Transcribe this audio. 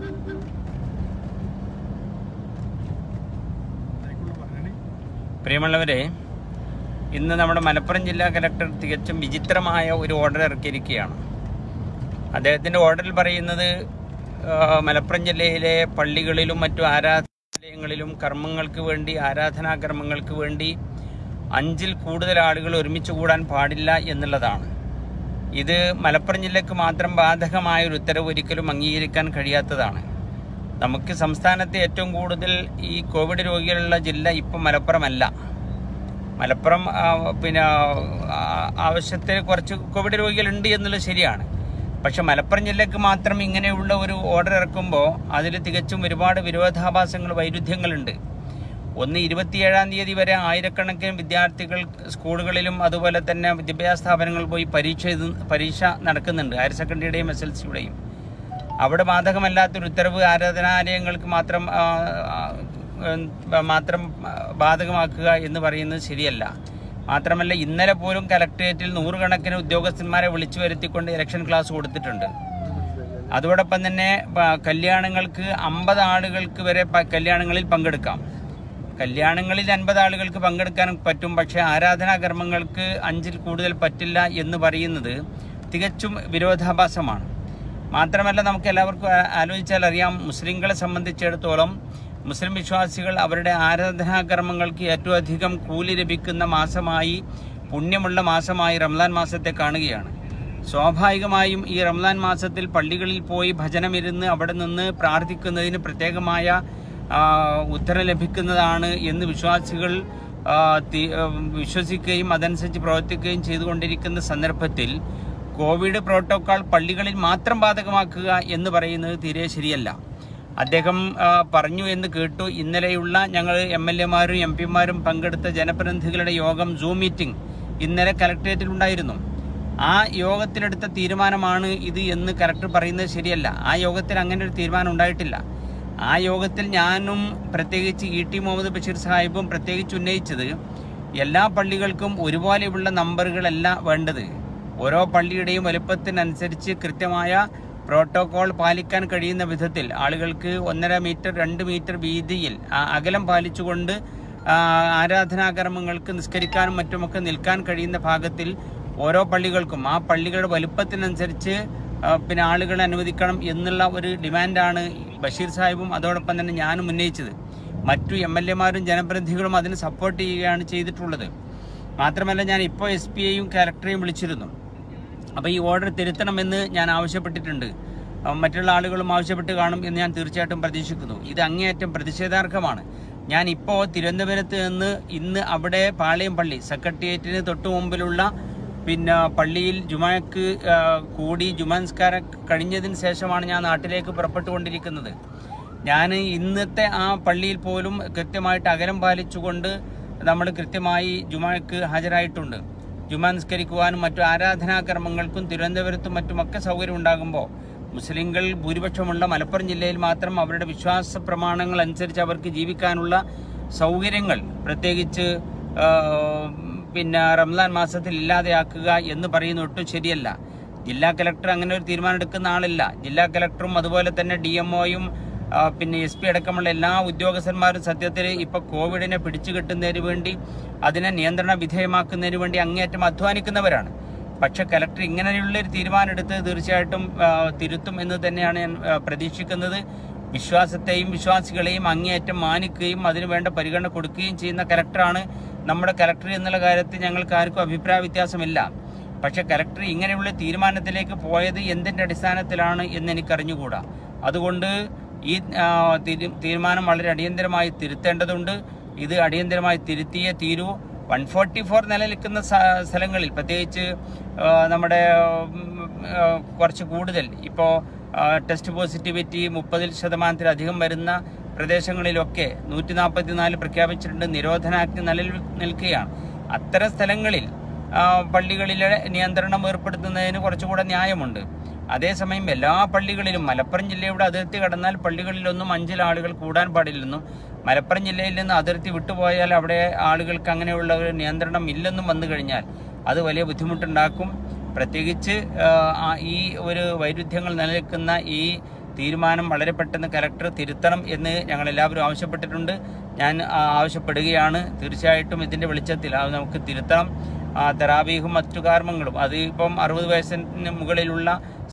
പ്രിയമുള്ളവരെ ഇന്ന് നമ്മുടെ മലപ്പുറം ജില്ലാ കലക്ടർ തികച്ചും വിചിത്രമായ ഒരു ഓർഡർ ഇറക്കിയിരിക്കുകയാണ് അദ്ദേഹത്തിൻ്റെ ഓർഡറിൽ പറയുന്നത് ആ, മലപ്പുറം ജില്ലയിലെ പള്ളികളിലും മറ്റു ആരാധനാലയങ്ങളിലും കർമ്മങ്ങൾക്ക് വേണ്ടി ആരാധനാ കർമ്മങ്ങൾക്ക് വേണ്ടി അഞ്ചിൽ കൂടുതൽ ആളുകൾ ഒരുമിച്ച് കൂടാൻ പാടില്ല എന്നുള്ളതാണ് ഇത് മലപ്പുറം ജില്ലക്ക് മാത്രം ബാധകമായ ഒരു ഉത്തരവ് ഒരിക്കലും അംഗീകരിക്കാൻ കഴിയാത്തതാണ് നമുക്ക് സംസ്ഥാനത്തെ ഏറ്റവും കൂടുതൽ ഈ കോവിഡ് രോഗികളുള്ള ജില്ല ഇപ്പം മലപ്പുറമല്ല മലപ്പുറം ആ, പിന്നെ ആ, ആവശ്യത്തിന് കുറച്ച് കോവിഡ് രോഗികളുണ്ട് എന്നുള്ളത് ശരിയാണ് പക്ഷെ മലപ്പുറം ജില്ലക്ക് മാത്രം ഇങ്ങനെയുള്ള ഒരു ഓർഡർ ഇറക്കുമ്പോൾ അതിൽ തികച്ചും ഒരുപാട് വിരോധാഭാസങ്ങൾ വൈരുദ്ധ്യങ്ങളുണ്ട് ഒന്ന് ഇരുപത്തിയേഴാം തീയതി വരെ ആയിരക്കണക്കിന് വിദ്യാർത്ഥികൾ സ്കൂളുകളിലും അതുപോലെ തന്നെ വിദ്യാഭ്യാസ സ്ഥാപനങ്ങളിൽ പോയി പരീക്ഷ എഴുതു പരീക്ഷ നടക്കുന്നുണ്ട് ഹയർ സെക്കൻഡറിയുടെയും എസ് എൽ സിയുടെയും അവിടെ ബാധകമല്ലാത്തൊരു ഉത്തരവ് ആരാധനാലയങ്ങൾക്ക് മാത്രം ആ, ആ, ഉം, മാത്രം ആ, ബാധകമാക്കുക എന്ന് പറയുന്നത് ശരിയല്ല മാത്രമല്ല ഇന്നലെ പോലും കലക്ട്രേറ്റിൽ നൂറുകണക്കിന് ഉദ്യോഗസ്ഥന്മാരെ വിളിച്ചു വരുത്തിക്കൊണ്ട് ഇലക്ഷൻ ക്ലാസ് കൊടുത്തിട്ടുണ്ട് അതോടൊപ്പം തന്നെ പ- കല്യാണങ്ങൾക്ക് അമ്പത് ആളുകൾക്ക് വരെ പ- കല്യാണങ്ങളിൽ പങ്കെടുക്കാം കല്യാണങ്ങളിൽ അൻപത് ആളുകൾക്ക് പങ്കെടുക്കാൻ പറ്റും പക്ഷേ ആരാധനാ കർമ്മങ്ങൾക്ക് അഞ്ചിൽ കൂടുതൽ പറ്റില്ല എന്ന് പറയുന്നത് തികച്ചും വിരോധാഭാസമാണ് മാത്രമല്ല നമുക്ക് എല്ലാവർക്കും ആ- ആലോചിച്ചാൽ അറിയാം മുസ്ലിങ്ങളെ സംബന്ധിച്ചിടത്തോളം മുസ്ലിം വിശ്വാസികൾ അവരുടെ ആരാധനാ കർമ്മങ്ങൾക്ക് ഏറ്റവും അധികം കൂലി ലഭിക്കുന്ന മാസമായി പുണ്യമുള്ള മാസമായി റംസാൻ മാസത്തെ കാണുകയാണ് സ്വാഭാവികമായും ഈ റംസാൻ മാസത്തിൽ പള്ളികളിൽ പോയി ഭജനമിരുന്ന് അവിടെ നിന്ന് പ്രാർത്ഥിക്കുന്നതിന് പ്രത്യേകമായ ആ, ഉത്തരം ലഭിക്കുന്നതാണ് എന്ന് വിശ്വാസികൾ ആ, തി- ആ, വിശ്വസിക്കുകയും അതനുസരിച്ച് പ്രവർത്തിക്കുകയും ചെയ്തുകൊണ്ടിരിക്കുന്ന സന്ദർഭത്തിൽ കോവിഡ് പ്രോട്ടോകോൾ പള്ളികളിൽ മാത്രം ബാധകമാക്കുക എന്ന് പറയുന്നത് തീരെ ശരിയല്ല അദ്ദേഹം ആ, പറഞ്ഞു എന്ന് കേട്ടു ഇന്നലെയുള്ള ഞങ്ങൾ എം എൽ എമാരും എം പിമാരും പങ്കെടുത്ത ജനപ്രതിനിധികളുടെ യോഗം സൂം മീറ്റിംഗ് ഇന്നലെ കലക്ട്രേറ്റിൽ ഉണ്ടായിരുന്നു ആ യോഗത്തിലെടുത്ത തീരുമാനമാണ് ഇത് എന്ന് കലക്ടർ പറയുന്നത് ശരിയല്ല ആ യോഗത്തിൽ അങ്ങനെ ഒരു തീരുമാനം ഉണ്ടായിട്ടില്ല ആ യോഗത്തിൽ ഞാനും പ്രത്യേകിച്ച് ഇ ടി മുഹമ്മദ് ബഷീർ സാഹിബും പ്രത്യേകിച്ച് ഉന്നയിച്ചത് എല്ലാ പള്ളികൾക്കും ഒരുപോലെയുള്ള നമ്പറുകളല്ല വേണ്ടത് ഓരോ പള്ളിയുടെയും വലുപ്പത്തിനനുസരിച്ച് കൃത്യമായ പ്രോട്ടോകോൾ പാലിക്കാൻ കഴിയുന്ന വിധത്തിൽ ആളുകൾക്ക് ഒന്നര മീറ്റർ രണ്ട് മീറ്റർ വീതിയിൽ ആ അകലം പാലിച്ചുകൊണ്ട് ആ, ആരാധനാകർമ്മങ്ങൾക്ക് നിസ്കരിക്കാനും മറ്റുമൊക്കെ നിൽക്കാൻ കഴിയുന്ന ഭാഗത്തിൽ ഓരോ പള്ളികൾക്കും ആ പള്ളികളുടെ വലുപ്പത്തിനനുസരിച്ച് ആ, പിന്നെ ആളുകളെ അനുവദിക്കണം എന്നുള്ള ഒരു ഡിമാൻഡാണ് ബഷീർ സാഹിബും അതോടൊപ്പം തന്നെ ഞാനും ഉന്നയിച്ചത് മറ്റു എം എൽ എമാരും ജനപ്രതിനിധികളും അതിന് സപ്പോർട്ട് ചെയ്യുകയാണ് ചെയ്തിട്ടുള്ളത് മാത്രമല്ല ഞാൻ ഇപ്പോൾ എസ് പി ഐയും കലക്ടറെയും വിളിച്ചിരുന്നു അപ്പോൾ ഈ ഓർഡർ തിരുത്തണമെന്ന് ഞാൻ ആവശ്യപ്പെട്ടിട്ടുണ്ട് ആ, മറ്റുള്ള ആളുകളും ആവശ്യപ്പെട്ട് കാണും എന്ന് ഞാൻ തീർച്ചയായിട്ടും പ്രതീക്ഷിക്കുന്നു ഇത് അങ്ങേയറ്റം പ്രതിഷേധാർഹമാണ് ഞാൻ ഇപ്പോൾ തിരുവനന്തപുരത്ത് നിന്ന് ഇന്ന് അവിടെ പാളയം പള്ളി സെക്രട്ടേറിയറ്റിന് തൊട്ടു മുമ്പിലുള്ള പിന്നെ പള്ളിയിൽ ജുമാക്ക് ആ, കൂടി ജുമാൻസ്കാരം കഴിഞ്ഞതിന് ശേഷമാണ് ഞാൻ നാട്ടിലേക്ക് പുറപ്പെട്ടുകൊണ്ടിരിക്കുന്നത് ഞാൻ ഇന്നത്തെ ആ പള്ളിയിൽ പോലും കൃത്യമായിട്ട് അകലം പാലിച്ചുകൊണ്ട് നമ്മൾ കൃത്യമായി ജുമാക്ക് ഹാജരായിട്ടുണ്ട് ജുമാ നിസ്കരിക്കുവാനും മറ്റു ആരാധനാകർമ്മങ്ങൾക്കും തിരുവനന്തപുരത്തും മറ്റുമൊക്കെ സൗകര്യം ഉണ്ടാകുമ്പോൾ മുസ്ലിങ്ങൾ ഭൂരിപക്ഷമുള്ള മലപ്പുറം ജില്ലയിൽ മാത്രം അവരുടെ വിശ്വാസ പ്രമാണങ്ങൾ അനുസരിച്ച് അവർക്ക് ജീവിക്കാനുള്ള സൗകര്യങ്ങൾ പ്രത്യേകിച്ച് ആ, പിന്നെ റംസാൻ മാസത്തിൽ ഇല്ലാതെയാക്കുക എന്ന് പറയുന്നത് ഒട്ടും ശരിയല്ല ജില്ലാ കലക്ടർ അങ്ങനെ ഒരു തീരുമാനം എടുക്കുന്ന ആളല്ല ജില്ലാ കലക്ടറും അതുപോലെ തന്നെ ഡി എം ഒയും പിന്നെ എസ് പി അടക്കമുള്ള എല്ലാ ഉദ്യോഗസ്ഥന്മാരും സത്യത്തിൽ ഇപ്പൊ കോവിഡിനെ പിടിച്ചു കെട്ടുന്നതിന് വേണ്ടി അതിനെ നിയന്ത്രണ വിധേയമാക്കുന്നതിന് വേണ്ടി അങ്ങേയറ്റം അധ്വാനിക്കുന്നവരാണ് പക്ഷെ കലക്ടർ ഇങ്ങനെയുള്ള ഒരു തീരുമാനം എടുത്ത് തീർച്ചയായിട്ടും ആ, തിരുത്തും എന്ന് തന്നെയാണ് ഞാൻ ആ, പ്രതീക്ഷിക്കുന്നത് വിശ്വാസത്തെയും വിശ്വാസികളെയും അങ്ങേയറ്റം മാനിക്കുകയും അതിനു വേണ്ട പരിഗണന കൊടുക്കുകയും ചെയ്യുന്ന കലക്ടറാണ് നമ്മുടെ കലക്ടർ എന്നുള്ള കാര്യത്തിൽ ഞങ്ങൾക്ക് ആർക്കും അഭിപ്രായ വ്യത്യാസമില്ല പക്ഷെ കലക്ടർ ഇങ്ങനെയുള്ള തീരുമാനത്തിലേക്ക് പോയത് എന്തിന്റെ അടിസ്ഥാനത്തിലാണ് എന്ന് എനിക്കറിഞ്ഞുകൂടാ അതുകൊണ്ട് ഈ ആ, തീരു- തീരുമാനം വളരെ അടിയന്തരമായി തിരുത്തേണ്ടതുണ്ട് ഇത് അടിയന്തരമായി തിരുത്തിയേ തീരൂ വൺ ഫോർട്ടി ഫോർ നിലനിൽക്കുന്ന സ- സ്ഥലങ്ങളിൽ പ്രത്യേകിച്ച് ആ, നമ്മുടെ ഉം, ആ, കുറച്ച് കൂടുതൽ ഇപ്പോൾ ടെസ്റ്റ് പോസിറ്റിവിറ്റി മുപ്പതിൽ ശതമാനത്തിലധികം വരുന്ന പ്രദേശങ്ങളിലൊക്കെ നൂറ്റി നാൽപ്പത്തി നാല് പ്രഖ്യാപിച്ചിട്ടുണ്ട് നിരോധനാജ്ഞ നിലനിൽ നിൽക്കുകയാണ് അത്തരം സ്ഥലങ്ങളിൽ ആ, പള്ളികളിലെ നിയന്ത്രണം ഏർപ്പെടുത്തുന്നതിന് കുറച്ചുകൂടെ ന്യായമുണ്ട് അതേസമയം എല്ലാ പള്ളികളിലും മലപ്പുറം ജില്ലയുടെ അതിർത്തി കടന്നാൽ പള്ളികളിലൊന്നും അഞ്ചിൽ ആളുകൾ കൂടാൻ പാടില്ലെന്നും മലപ്പുറം ജില്ലയിൽ നിന്ന് അതിർത്തി വിട്ടുപോയാൽ അവിടെ ആളുകൾക്ക് അങ്ങനെയുള്ള ഒരു നിയന്ത്രണം ഇല്ലെന്നും വന്നു കഴിഞ്ഞാൽ അത് വലിയ ബുദ്ധിമുട്ടുണ്ടാക്കും പ്രത്യേകിച്ച് ആ, ആ, ഈ ഒരു വൈരുദ്ധ്യങ്ങൾ നിലനിൽക്കുന്ന ഈ തീരുമാനം വളരെ പെട്ടെന്ന് കലക്ടർ തിരുത്തണം എന്ന് ഞങ്ങൾ എല്ലാവരും ആവശ്യപ്പെട്ടിട്ടുണ്ട് ഞാൻ ആ, ആവശ്യപ്പെടുകയാണ് തീർച്ചയായിട്ടും ഇതിൻ്റെ വെളിച്ചത്തിൽ അത് നമുക്ക് തിരുത്തണം ആ, തെറാവീഹും മറ്റു കർമ്മങ്ങളും അത് ഇപ്പം അറുപത് വയസ്സിന് മുകളിലുള്ള